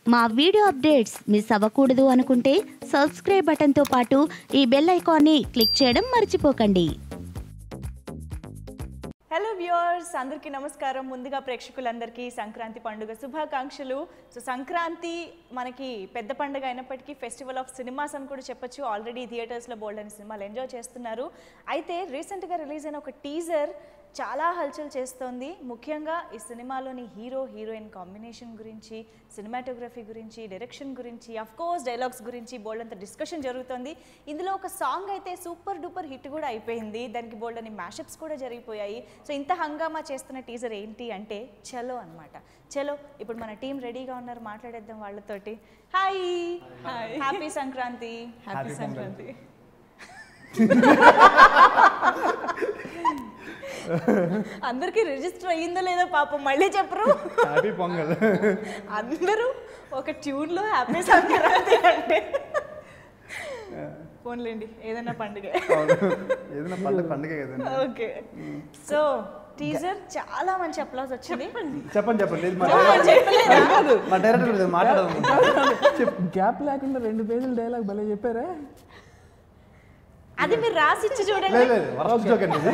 మా video updates miss అవ్వకూడదు అనుకుంటే సబ్స్క్రైబ్ బటన్తో పాటు ఈ బెల్ ఐకాన్ని క్లిక్ చేయడం మర్చిపోకండి హలో వ్యూవర్స్ అందరికీ నమస్కారం ముందుగా ప్రేక్షకులందరికీ సంక్రాంతి పండుగ శుభాకాంక్షలు సో సంక్రాంతి మనకి పెద్ద పండుగ అయినప్పటికీ ఫెస్టివల్ ఆఫ్ సినిమాస్ అని కూడా చెప్పొచ్చు ఆల్రెడీ థియేటర్స్లో బోల్డ్ అని సినిమాలు ఎంజాయ్ చేస్తున్నారు అయితే రీసెంట్గా రిలీజ్ అయిన ఒక టీజర్ చాలా హల్చల్ చేస్తోంది ముఖ్యంగా ఈ సినిమాలోని హీరో హీరోయిన్ కాంబినేషన్ గురించి సినిమాటోగ్రఫీ గురించి డైరెక్షన్ గురించి అఫ్ కోర్స్ డైలాగ్స్ గురించి బోల్డ్ అంత డిస్కషన్ జరుగుతోంది ఇందులో ఒక సాంగ్ అయితే సూపర్ డూపర్ హిట్ కూడా అయిపోయింది దానికి బోల్డ్ అని మ్యాషప్స్ కూడా జరిగిపోయాయి సో ఇంత హంగామా చేస్తున్న టీజర్ ఏంటి అంటే చలో అన్నమాట చలో ఇప్పుడు మన టీం రెడీగా ఉన్నారు మాట్లాడేద్దాం వాళ్ళతోటి hi happy Sankranti happy Sankranti అందరికీ రిజిస్టర్ అయ్యిందో లేదో పాపం మళ్ళీ చెప్పరు హ్యాపీ పొంగల్ అందరూ ఒక ట్యూన్లో హ్యాపీ సంక్రాంతి అంటే పోన్లేండి ఏదైనా పండుగ ఏదైనా పండుగ పండుగ కదండి ఓకే సో టీజర్ చాలా మంచి అప్లాస్ వచ్చింది చెప్పండి చెప్పండి లేదు మా ఆ, చెప్పలేదా? డైరెక్టర్ మా డైరెక్టర్ లేదు మాట్లాడదాం గ్యాప్ లేకుండా రెండు పేజీల డైలాగ్ భలే చెప్పారా అది మీరు రాసిచ్చి చూడండి లేదు లేదు వరస్ట్ జోక్ అండి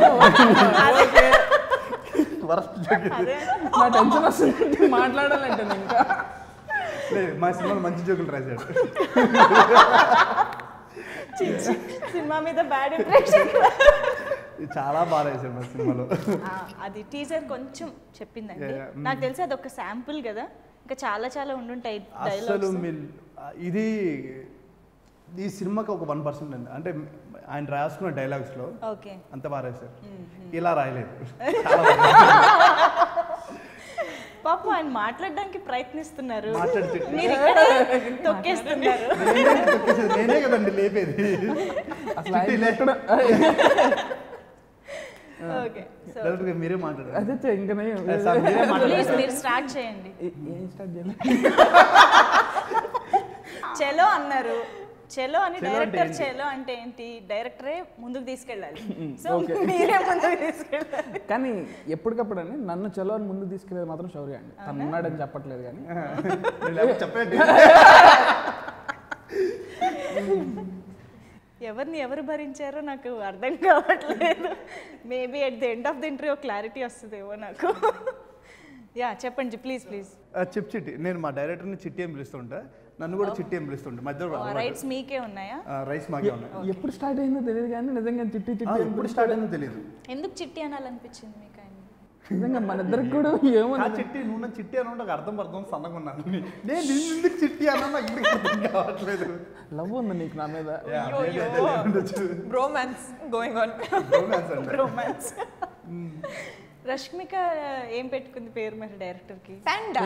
వరస్ట్ జోక్ అదే నా టెన్షన్ వస్తుంది మాట్లాడాలంటే నేను ఇంకా లేదు మా సినిమాలో మంచి జోకులు రాశాడు సినిమా మీద బ్యాడ్ ఇంప్రెషన్ ఇది చాలా బాగా రాశాడు మా సినిమాలో అది టీజర్ కొంచెం చెప్పిందండి Yeah, yeah. నాకు తెలిసి అది ఒక శాంపుల్ కదా ఇంకా చాలా చాలా ఉండుంటాయి అసలు డైలాగ్స్ మిల్ ఇది ఈ సినిమాకి ఒక వన్ పర్సెంట్ అండి అంటే ఆయన రాసుకున్న డైలాగ్స్లో ఓకే అంత బాగా రాశారు ఇలా రాయలేదు చాలా బాగా పాపం ఆయన మాట్లాడడానికి ప్రయత్నిస్తున్నారు మాట్లాడితే మీరు ఇక్కడే తొక్కేస్తున్నారు నేనే తొక్కేసేది, నేనే కదండి లేపేది అసలు ఆయన ఎక్కడ ఓకే సో డైరెక్ట్గా మీరే మాట్లాడారు అదే చే- ఇంకా నేను- సార్, మీరే ప్లీజ్ మాట్లాడారు మీరు స్టార్ట్ చేయండి ఏ- ఏం స్టార్ట్ చేయాలి చెలో అన్నారు చెలో అని చెలో అంటే డైరెక్టర్ ఏంటి? చెలో అంటే ఏంటి డైరెక్టరే ముందుకు తీసుకెళ్ళాలి సో okay. మీరే ముందుకు తీసుకెళ్ళాలి కానీ ఎప్పటికప్పుడు అని నన్ను చలో అని ముందు తీసుకెళ్ళేది మాత్రం శౌర్య అండి తను ఉన్నాడని చెప్పట్లేదు కానీ లేకపోతే చెప్పండి ఎవరిని ఎవరు భరించారో నాకు అర్థం కావట్లేదు maybe at the end of the interview clarity వస్తుందేమో నాకు యా చెప్పండి ప్లీజ్ ప్లీజ్ చిప్ చిట్టి నేను మా డైరెక్టర్ని చిట్టి అని పిలుస్తుంటా నన్ను కూడా చిట్టి అని పిలుస్తుంటా మధ్యలో రైట్స్ మీకే ఉన్నాయా రైస్ మాకే ఉన్నాయి ఎప్పుడు స్టార్ట్ అయిందో తెలియదు కానీ నిజంగా చిట్టి ఆ, చిట్టి ఎప్పుడు స్టార్ట్ అయిందో తెలియదు ఎందుకు చిట్టి అనాలనిపించింది మీకు ఆయన నిజంగా మన ఇద్దరికి కూడా ఏమో ఆ చిట్టి నువ్వు నా చిట్టి అని నాకు అర్థం అర్థం సన్నగా ఉన్నాను నేను నిన్ను ఎందుకు చిట్టి అన్నా నాకు ఎందుకు అర్థం కావట్లేదు లవ్ ఉంది నీకు నా మీద Yeah, maybe అదే లే ఉండొచ్చు. bromance going on. Romance అండి. రొమాన్స్ రష్మిక ఏం పెట్టుకుంది పేరు మరి డైరెక్టర్ కి Panda.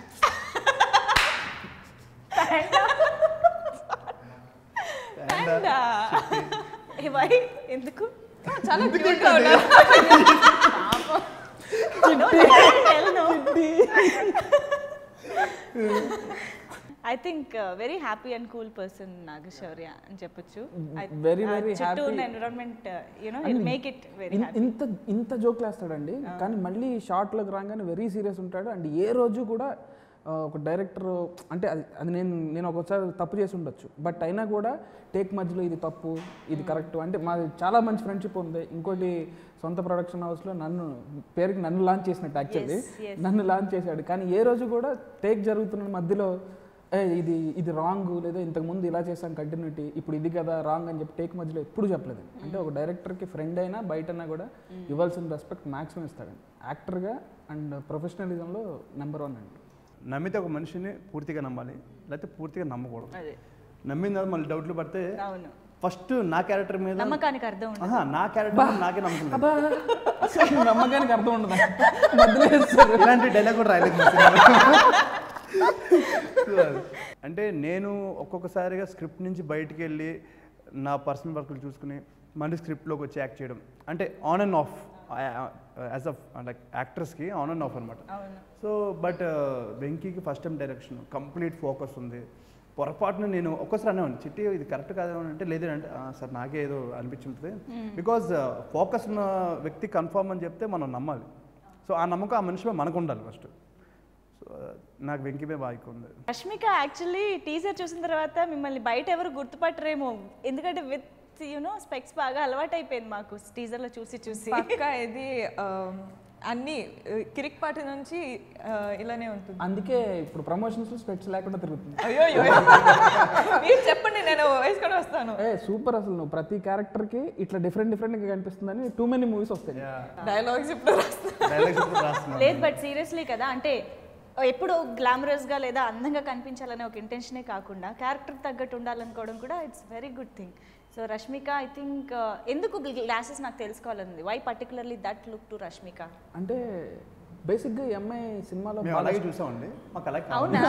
Panda. ఏ వై ఎందుకు చాలా క్యూట్ గా ఉన్నారు I think very happy and cool person Naga Shaurya అని చెప్పొచ్చు I- Very, ఆ very చుట్టూ ఉన్న happy. Environment you know make it very in- happy ఇంత ఇంత జోక్లు వేస్తాడండి కానీ మళ్ళీ షార్ట్లోకి రాగానే వెరీ సీరియస్ ఉంటాడు అండ్ ఏ రోజు కూడా ఆ, ఒక డైరెక్టర్ అంటే అది అది నేను నేను ఒకసారి తప్పు చేసి ఉండొచ్చు బట్ అయినా కూడా టేక్ మధ్యలో ఇది తప్పు ఇది కరెక్ట్ అంటే మాది చాలా మంచి ఫ్రెండ్షిప్ ఉంది ఇంకోటి సొంత ప్రొడక్షన్ హౌస్లో నన్ను పేరుకి నన్ను లాంచ్ చేసినట్టు యాక్చువల్లీ Yes, yes. నన్ను లాంచ్ చేశాడు కానీ ఏ రోజు కూడా టేక్ జరుగుతున్న మధ్యలో ఏ ఇది ఇది రాంగ్ లేదా ఇంతకుముందు ఇలా చేసాం కంటిన్యూటీ ఇప్పుడు ఇది కదా రాంగ్ అని చెప్పి టేక్ మధ్యలో ఎప్పుడు చెప్పలేదు అంటే ఒక డైరెక్టర్కి ఫ్రెండ్ అయినా బయటనా కూడా ఇవ్వాల్సిన రెస్పెక్ట్ మాక్సిమం ఇస్తాడండి యాక్టర్గా అండ్ ప్రొఫెషనలిజంలో నెంబర్ వన్ అండి నమ్మితే ఒక మనిషిని పూర్తిగా నమ్మాలి లేకపోతే పూర్తిగా నమ్మకూడదు అదే నమ్మిన తర్వాత మళ్ళీ డౌట్లు పడితే అవును ఫస్ట్ నా క్యారెక్టర్ మీద నమ్మకానికి అర్థం ఉండదు ఆహా, నా క్యారెక్టర్ మీద నాకే నమ్మకం లేదు. అబ్బా అసలు నమ్మకానికి అర్థం ఉండదు మధ్యలో వేస్తారు. ఇలాంటి డైలాగ్ కూడా రాయలేదు మా సినిమాలో. అంటే నేను ఒక్కొక్కసారిగా స్క్రిప్ట్ నుంచి బయటికి వెళ్ళి నా పర్సనల్ వర్క్లు చూసుకుని మళ్ళీ స్క్రిప్ట్లోకి వచ్చి యాక్ట్ చేయడం అంటే on and off as a like యాక్టర్స్కి ఆన్ అండ్ ఆఫ్ అనమాట అవును సో బట్ వెంకీకి first time direction complete focus ఉంది పొరపాటున నేను ఒక్కసారి అనేవాడిని చిట్టి ఇది కరెక్ట్ కాదేమో అంటే లేదంటే సార్ నాకే ఏదో అనిపించుంటుంది బికాజ్ ఫోకస్ ఉన్న వ్యక్తి కన్ఫర్మ్ అని చెప్తే మనం నమ్మాలి సో ఆ నమ్మకం ఆ మనిషిలో మనకు ఉండాలి ఫస్ట్ సో సో నాకు వెంకీ మీద బాగా ఎక్కువ ఉంది రష్మిక యాక్చువల్లీ టీజర్ చూసిన తర్వాత మిమ్మల్ని బయట ఎవరు గుర్తుపట్టరేమో ఎందుకంటే విత్ యూనో స్పెక్స్ బాగా అలవాటు అయిపోయింది మాకు టీజర్లో చూసి చూసి పక్కా ఇది um, అన్ని కిరిక్ పాటి నుంచి uh, ఇలానే ఉంటుంది అందుకే ఇప్పుడు ప్రమోషన్స్లో స్పెట్స్ లేకుండా తిరుగుతుంది అయ్యో అయ్యో మీరు చెప్పండి నేను వేసుకొని వస్తాను ఏ సూపర్ అసలు నువ్వు ప్రతి క్యారెక్టర్కి ఇట్లా డిఫరెంట్ డిఫరెంట్గా కనిపిస్తుందని టూ మెనీ మూవీస్ వస్తాయి డైలాగ్స్ ఇప్పుడు రాస్తాను డైలాగ్స్ ఇప్పుడు రాస్తున్నాను లేదు బట్ సీరియస్లీ కదా అంటే ఎప్పుడు గ్లామరస్గా లేదా అందంగా కనిపించాలనే ఒక ఇంటెన్షనే కాకుండా క్యారెక్టర్ తగ్గట్టు ఉండాలనుకోవడం కూడా it's very good thing so Rashmika I think ఎందుకు గ్లాసెస్ నాకు తెలుసుకోవాలని why particularly that look to Rashmika అంటే బేసిక్గా ఈ అమ్మాయి సినిమాలో మేము అలాగే చూసామండి మాకు అలాగే కావాలి. అవునా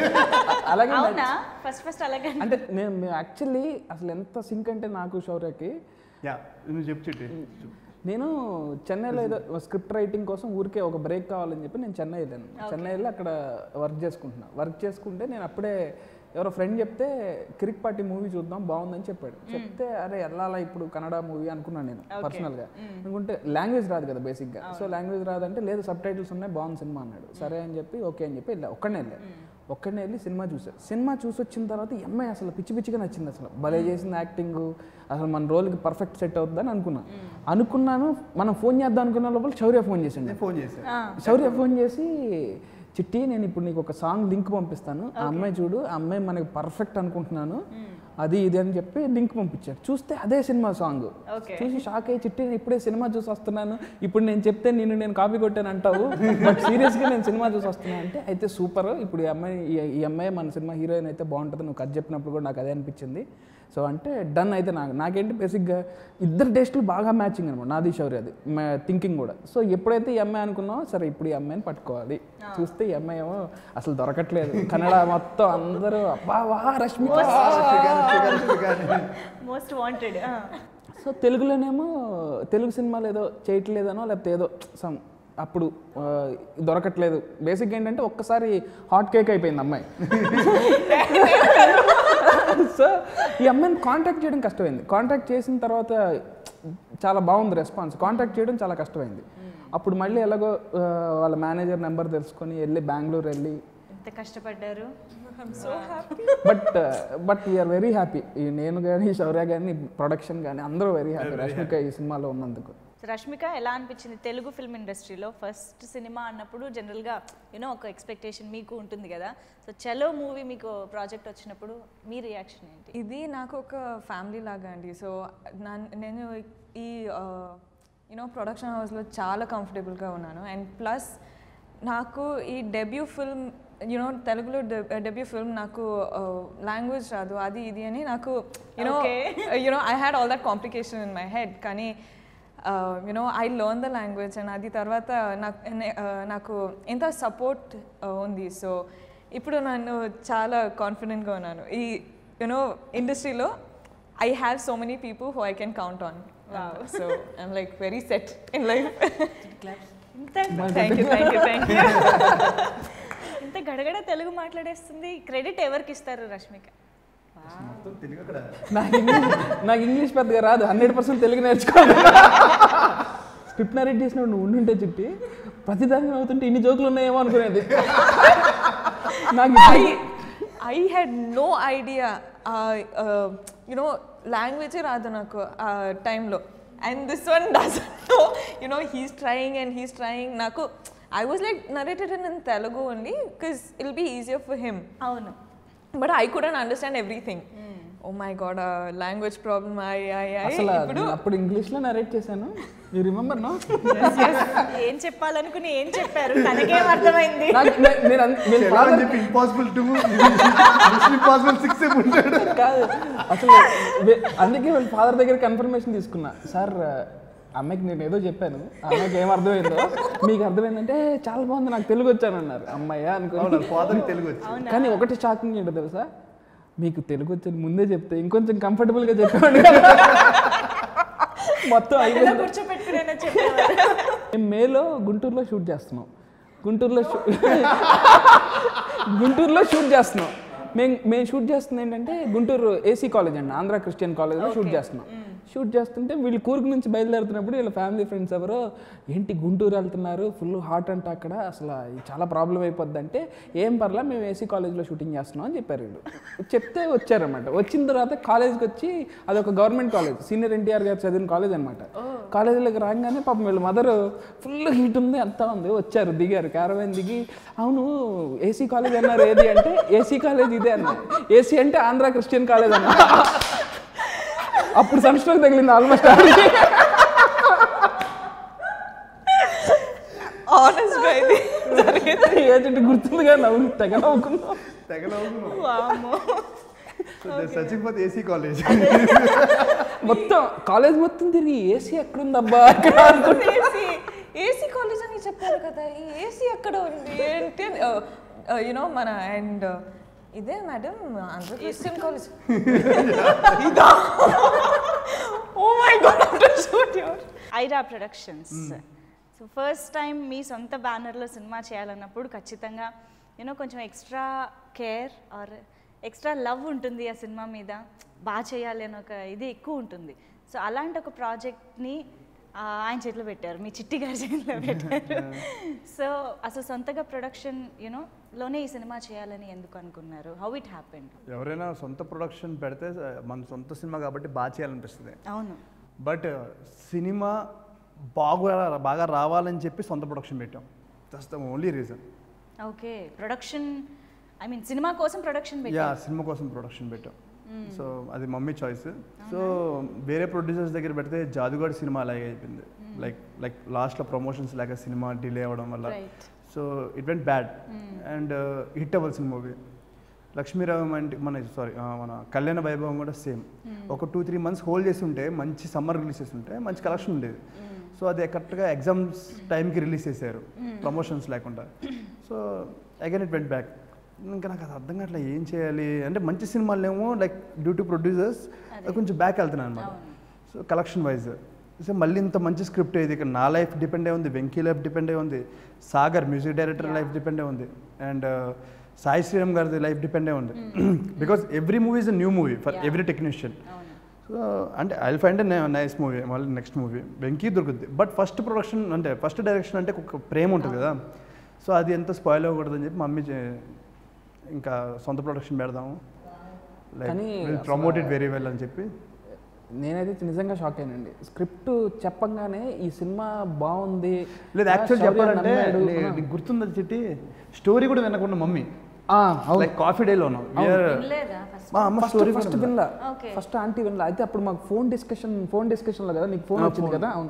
అలాగే అవునా ఫస్ట్ ఫస్ట్ అలాగే అంటే నేను మేము యాక్చువల్లీ అసలు ఎంత సింక్ అంటే నాకు శౌర్యకి యా నువ్వు చెప్పు చిట్టి నేను చెన్నైలో ఏదో స్క్రిప్ట్ రైటింగ్ కోసం ఊరికే ఒక బ్రేక్ కావాలని చెప్పి నేను చెన్నై వెళ్ళాను చెన్నై వెళ్ళి అక్కడ వర్క్ చేసుకుంటున్నా వర్క్ చేసుకుంటే నేను అప్పుడే ఎవరో ఫ్రెండ్ చెప్తే కిరిక్ పార్టీ మూవీ చూద్దాం బాగుందని చెప్పాడు చెప్తే అరే వెళ్ళాలా ఇప్పుడు కన్నడ మూవీ అనుకున్నాను నేను పర్సనల్గా అనుకుంటే లాంగ్వేజ్ రాదు కదా బేసిక్గా సో లాంగ్వేజ్ రాదంటే లేదు సబ్ టైటిల్స్ ఉన్నాయి బాగుంది సినిమా అన్నాడు సరే అని చెప్పి ఓకే అని చెప్పి వెళ్ళా ఒక్కడనే వెళ్ళా ఒక్కడనే వెళ్ళి సినిమా చూసాను సినిమా చూసి వచ్చిన తర్వాత ఈ అమ్మాయి అసలు పిచ్చి పిచ్చిగా నచ్చింది అసలు భలే చేసిన యాక్టింగ్ అసలు మన రోల్కి పర్ఫెక్ట్ సెట్ అవుతుందని అనుకున్నా అనుకున్నాను మనం ఫోన్ చేద్దాం అనుకున్న లోపల శౌర్య ఫోన్ చేసిండు నేను ఫోన్ చేశాను శౌర్య ఫోన్ చేసి చిట్టి నేను ఇప్పుడు నీకు ఒక సాంగ్ లింక్ పంపిస్తాను ఆ అమ్మాయి చూడు ఆ అమ్మాయి మనకి పర్ఫెక్ట్ అనుకుంటున్నాను అది ఇది అని చెప్పి లింక్ పంపించారు చూస్తే అదే సినిమా సాంగ్ Okay. చూసి షాక్ అయ్యి చిట్టి నేను ఇప్పుడే సినిమా చూసి వస్తున్నాను ఇప్పుడు నేను చెప్తే నేను నేను కాపీ కొట్టాను అంటావు బట్ సీరియస్గా నేను సినిమా చూసి వస్తున్నాను అంటే అయితే సూపర్ ఇప్పుడు ఈ అమ్మాయి ఈ- ఈ అమ్మాయి మన సినిమా హీరోయిన్ అయితే బాగుంటుంది నువ్వు కథ చెప్పినప్పుడు కూడా నాకు అదే అనిపించింది సో అంటే డన్ అయితే నాకు నాకేంటి బేసిక్గా ఇద్దరు టేస్టులు బాగా మ్యాచింగ్ అనమాట నాది శౌర్య అది థింకింగ్ కూడా సో ఎప్పుడైతే ఈ అమ్మాయి అనుకున్నామో సరే ఇప్పుడు ఈ అమ్మాయిని పట్టుకోవాలి చూస్తే ఈ అమ్మాయి ఏమో అసలు దొరకట్లేదు కన్నడ మొత్తం అందరూ అబ్బా వా రష్మిక మోస్ట్ వాంటెడ్ సో తెలుగులోనేమో తెలుగు సినిమాలు ఏదో చేయట్లేదనో లేకపోతే ఏదో సమ్ అప్పుడు ఆ, దొరకట్లేదు బేసిక్ ఏంటంటే ఒక్కసారి హాట్ కేక్ అయిపోయింది అమ్మాయి సో ఈ అమ్మాయిని కాంటాక్ట్ చేయడం కష్టమైంది కాంటాక్ట్ చేసిన తర్వాత చాలా బాగుంది రెస్పాన్స్ కాంటాక్ట్ చేయడం చాలా కష్టమైంది అప్పుడు మళ్ళీ ఎలాగో ఆ, వాళ్ళ మేనేజర్ నెంబర్ తెలుసుకొని వెళ్ళి బెంగళూరు వెళ్ళి ఎంత కష్టపడ్డారు so happy but but we're very happy నేను కానీ శౌర్య కానీ ప్రొడక్షన్ కానీ అందరూ వెరీ హ్యాపీ రష్మిక ఈ సినిమాలో ఉన్నందుకు సో రష్మిక ఎలా అనిపించింది తెలుగు ఫిల్మ్ ఇండస్ట్రీలో ఫస్ట్ సినిమా అన్నప్పుడు జనరల్గా యూనో ఒక ఎక్స్పెక్టేషన్ మీకు ఉంటుంది కదా సో చలో మూవీ మీకు ప్రాజెక్ట్ వచ్చినప్పుడు మీ రియాక్షన్ ఏంటి ఇది నాకు ఒక ఫ్యామిలీ లాగా అండి సో నేను ఈ యూనో ప్రొడక్షన్ హౌస్లో చాలా కంఫర్టబుల్గా ఉన్నాను అండ్ ప్లస్ నాకు ఈ డెబ్యూ ఫిల్మ్ యునో తెలుగులో డెబ్యూ ఫిల్మ్ నాకు లాంగ్వేజ్ రాదు అది ఇది అని నాకు you know Okay. You know I had all that complication in my head కానీ you know I learn the language and అది తర్వాత నాకు నే- uh, నాకు ఎంత సపోర్ట్ ఉంది సో ఇప్పుడు నన్ను చాలా కాన్ఫిడెంట్గా ఉన్నాను ఈ యునో ఇండస్ట్రీలో I have so many people who I can count on so I'm like very set in life ఇంత thank you thank you thank you ఇంత గడగడ తెలుగు మాట్లాడేస్తుంది క్రెడిట్ ఎవరికి ఇస్తారు రష్మిక మొత్తం తెలుగు అక్కడ నాకు ఇంగ్లీష్ నాకు ఇంగ్లీష్ పెద్దగా రాదు హండ్రెడ్ పర్సెంట్ తెలుగు నేర్చుకోవాలి స్క్రిప్ట్ నరేట్ చేసినప్పుడు నువ్వు ఉండుంటే చుట్టి ప్రతిదాన్ని అవుతుంటే ఇన్ని జోకులు ఉన్నాయేమో అనుకునేది నాకు I I had no idea you know లాంగ్వేజే రాదు నాకు ఆ టైంలో and this one does no you know he's trying and he's trying నాకు I was like narrated in Telugu only because I'll be easier for him అవును but I couldn't understand everything oh my God language problem I I I అసలు ఇప్పుడు నేను అప్పుడు ఇంగ్లీష్లో narrate చేశాను you remember no ఏం చెప్పాలనుకుని ఏం చెప్పారు తనకేం అర్థమైంది నాకు నే- నేను అన్- నేను ఎలా అని చెప్పి ఇంపాసిబుల్ టూ ఇంపాసిబుల్ సిక్స్ ఉంటాడు కాదు అసలు వే- అందుకే వాళ్ళ ఫాదర్ దగ్గర కన్ఫర్మేషన్ తీసుకున్నా సార్ అమ్మాయికి నేను ఏదో చెప్పాను ఆ అమ్మాయికి ఏం అర్థమైందో మీకు అర్థమైందంటే చాలా బాగుంది నాకు తెలుగు వచ్చాను అన్నారు అమ్మాయ్యా అనుకో అవును ఫాదర్ తెలుగు వచ్చి కానీ ఒకటి షాకింగ్ ఏంటో తెలుసా మీకు తెలుగు వచ్చని ముందే చెప్తే ఇంకొంచెం కంఫర్టబుల్గా చెప్పేవాడు కదా. మొత్తం అయిపోయింది కూర్చోపెట్టుకునే చెప్పేవారు మేము మేలో గుంటూరులో షూట్ చేస్తున్నాం గుంటూరులో షూ గుంటూరులో షూట్ చేస్తున్నాం మేము మేము షూట్ చేస్తుంది ఏంటంటే గుంటూరు ఏసీ కాలేజ్ అండి ఆంధ్ర క్రిస్టియన్ కాలేజ్లో షూట్ చేస్తున్నాం షూట్ చేస్తుంటే వీళ్ళు కూర్గు నుంచి బయలుదేరుతున్నప్పుడు వీళ్ళ ఫ్యామిలీ ఫ్రెండ్స్ ఎవరో ఏంటి గుంటూరు వెళ్తున్నారు ఫుల్ హాట్ అంట అక్కడ అసలు ఇది చాలా ప్రాబ్లం అయిపోద్ది అంటే ఏం పర్లా మేము ఏసీ కాలేజ్లో షూటింగ్ చేస్తున్నాం అని చెప్పారు వీళ్ళు చెప్తే వచ్చారన్నమాట వచ్చిన తర్వాత కాలేజ్కి వచ్చి అదొక గవర్నమెంట్ కాలేజ్ సీనియర్ ఎన్టీఆర్ గారు చదివిన కాలేజ్ అనమాట కాలేజీలోకి రాగానే పాపం వీళ్ళ మదర్ ఫుల్ హీట్ ఉంది అంతా ఉంది వచ్చారు దిగారు క్యారవైన్ దిగి అవును ఏసీ కాలేజ్ అన్నారు ఏది అంటే ఏసీ కాలేజ్ ఇదే అన్నారు ఏసీ అంటే ఆంధ్ర క్రిస్టియన్ కాలేజ్ అన్న అప్పుడు సంస్ట్రోక్ తగిలింది ఆల్మోస్ట్ ఆనెస్ట్గా ఇది ఏంటంటే గుర్తుందిగా నవ్వు తెగ నవ్వుకున్నాం తెగ నవ్వుకున్నాం వామ్మో. సచిన్ ఫర్ ఏసీ కాలేజ్ మొత్తం కాలేజ్ మొత్తం తిరిగి ఏసీ ఎక్కడుందబ్బా ఎక్కడ అనుకుంటే ఏసీ ఏసీ కాలేజ్ అని చెప్పారు కదా ఈ ఏసీ ఎక్కడ ఉంది ఏంటి యునో మన అండ్ ఇదే మేడం ఆంధ్ర క్రిస్టియన్ కాలేజ్ ఇదా oh my God after shoot your Ira productions so first time మీ సొంత బ్యానర్లో సినిమా చేయాలన్నప్పుడు ఖచ్చితంగా యూనో కొంచెం extra care or extra love ఉంటుంది ఆ సినిమా మీద బాగా చేయాలి అని ఒక ఇది ఎక్కువ ఉంటుంది సో అలాంటి ఒక ప్రాజెక్ట్ని ఆయన చేతిలో పెట్టారు మీ చిట్టి గారి చేతిలో పెట్టారు సో అసలు సొంతగా ప్రొడక్షన్ యూనో లోనే ఈ సినిమా చేయాలని ఎందుకు అనుకున్నారు హౌ ఇట్ హ్యాపెండ్ ఎవరైనా సొంత ప్రొడక్షన్ పెడితే మన సొంత సినిమా కాబట్టి బాగా చేయాలనిపిస్తుంది అవును బట్ సినిమా బాగా బాగా రావాలని చెప్పి సొంత ప్రొడక్షన్ పెట్టాం that's the only reason okay production I mean cinema కోసం ప్రొడక్షన్ యా పెట్టారు సినిమా కోసం ప్రొడక్షన్ పెట్టాం సో అది మమ్మీ చాయిస్ సో వేరే ప్రొడ్యూసర్స్ దగ్గర పెడితే జాదుగాడి సినిమా అలాగే అయిపోయింది లైక్ లైక్ లాస్ట్లో ప్రమోషన్స్ లేక సినిమా డిలే అవ్వడం వల్ల Right. So it went bad and hit అవ్వాల్సిన మూవీ లక్ష్మీరావు అంటే మన సారీ మన కళ్యాణ వైభవం కూడా సేమ్ ఒక టూ త్రీ మంత్స్ హోల్డ్ చేసి ఉంటే మంచి సమ్మర్ రిలీజ్ చేసి ఉంటే మంచి కలెక్షన్ ఉండేది సో అది కరెక్ట్గా ఎగ్జామ్స్ టైంకి రిలీజ్ చేశారు ప్రమోషన్స్ లేకుండా so again it went back ఇంకా నాకు అది అర్థం కావట్లే ఏం చేయాలి అంటే మంచి సినిమాలేమో లైక్ డ్యూ టు ప్రొడ్యూసర్స్ కొంచెం బ్యాక్ వెళ్తున్నాను అనమాట సో కలెక్షన్ వైజ్ సో మళ్ళీ ఇంత మంచి స్క్రిప్ట్ ఇది ఇక్కడ నా లైఫ్ డిపెండ్ అయి ఉంది వెంకీ లైఫ్ డిపెండ్ అయి ఉంది Sagar music director life depend అయి ఉంది అండ్ సాయి శ్రీరామ్ గారిది లైఫ్ డిపెండ్ అయి ఉంది because every movie is a new movie for every technician so అంటే ఐ ఫైండ్ నైస్ మూవీ మళ్ళీ నెక్స్ట్ మూవీ వెంకీ దొరుకుద్ది బట్ ఫస్ట్ ప్రొడక్షన్ అంటే ఫస్ట్ డైరెక్షన్ అంటే ఒక ప్రేమ ఉంటుంది కదా సో అది ఎంత స్పాయిల్ అవ్వకూడదని చెప్పి మమ్మీ చే- ఇంకా సొంత ప్రొడక్షన్ పెడదాము కానీ like promote it very well అని చెప్పి నేనైతే నిజంగా షాక్ అయ్యానండి స్క్రిప్ట్ చెప్పంగానే ఈ సినిమా బాగుంది లేదు ఆ, యాక్చువల్ శౌర్య చెప్పాలంటే నమ్మాడు. నీ- నీకు గుర్తుందని చెట్టి స్టోరీ కూడా వినకుండా మమ్మీ ఆ, అవును లైక్ కాఫీ డేలో ఉన్నాం We are- వినలేదా ఫస్ట్ మా అమ్మ ఫస్ట్ స్టోరీ ఫస్ట్ వినలా Okay. ఫస్ట్ ఆంటీ వినలా అయితే అప్పుడు మాకు ఫోన్ డిస్కషన్ ఫోన్ డిస్కషన్లో కదా నీకు ఫోన్ ఆ, వచ్చింది phone. కదా అవును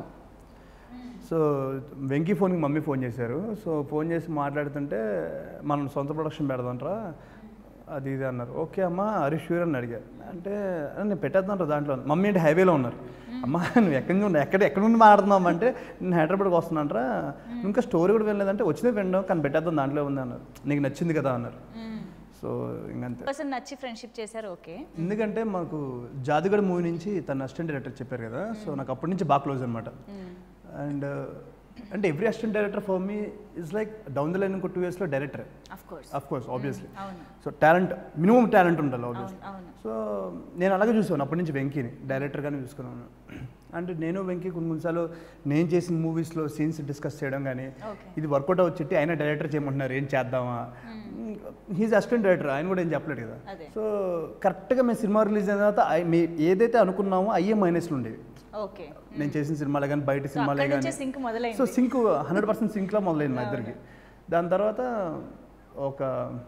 సో వెంకీ ఫోన్కి మమ్మీ ఫోన్ చేశారు సో ఫోన్ చేసి మాట్లాడుతుంటే మనం సొంత ప్రొడక్షన్ పెడదాంట్రా అది ఇది అన్నారు ఓకే అమ్మ హరీష్ షూర్ అని అడిగారు అంటే "ఆ, నేను పెట్టేద్దాంట్రా దాంట్లో మమ్మీ అంటే హైవేలో ఉన్నారు అమ్మ నువ్వు ఎక్కడి నుండి ఎక్కడ ఎక్కడ నుండి మాట్లాడుతున్నావు అంటే నేను హైదరాబాద్కి వస్తున్నాంట్రా ఇంకా స్టోరీ కూడా వినలేదంటే వచ్చిందే వినడం కానీ పెట్టేద్దాం దాంట్లో ఉంది అన్నారు నీకు నచ్చింది కదా అన్నారు సో ఇంకంతే పర్సన్ నచ్చి ఫ్రెండ్షిప్ చేశారు ఓకే ఎందుకంటే మాకు జాదుగడ్ మూవీ నుంచి తన అసిస్టెంట్ డైరెక్టర్ చెప్పారు కదా సో నాకు అప్పటి నుంచి బాగా క్లోజ్ అనమాట అండ్ అంటే every assistant director for me is like down the line ఇంకో టూ ఇయర్స్లో director of course of course obviously అవును సో టాలెంట్ మినిమం టాలెంట్ ఉండాలి ఆబ్వియస్లీ అవును సో నేను అలాగే చూసాను అప్పటి నుంచి వెంకీని డైరెక్టర్గానే చూసుకున్నాను అంటే నేను వెంకీ కొన్ని కొన్నిసార్లు నేను చేసిన మూవీస్లో సీన్స్ డిస్కస్ చేయడం కానీ Okay. ఇది వర్కౌట్ వచ్చి ఆయన డైరెక్టర్ చేయమంటున్నారు ఏం చేద్దామా హీజ్ అసిస్టెంట్ డైరెక్టర్ ఆయన కూడా ఏం చెప్పలేడు కదా అదే. సో కరెక్ట్గా మేము సినిమా రిలీజ్ అయిన తర్వాత ఐ- మీ ఏదైతే అనుకున్నామో అయ్యే మైనస్లు ఉండేవి ఓకే నేను చేసిన సినిమాలే కానీ బయట సినిమాలే అక్కడి నుంచే కానీ సింక్ మొదలైంది సో సింక్ హండ్రెడ్ పర్సెంట్ సింక్లో మొదలైంది మా ఇద్దరికి దాని తర్వాత ఒక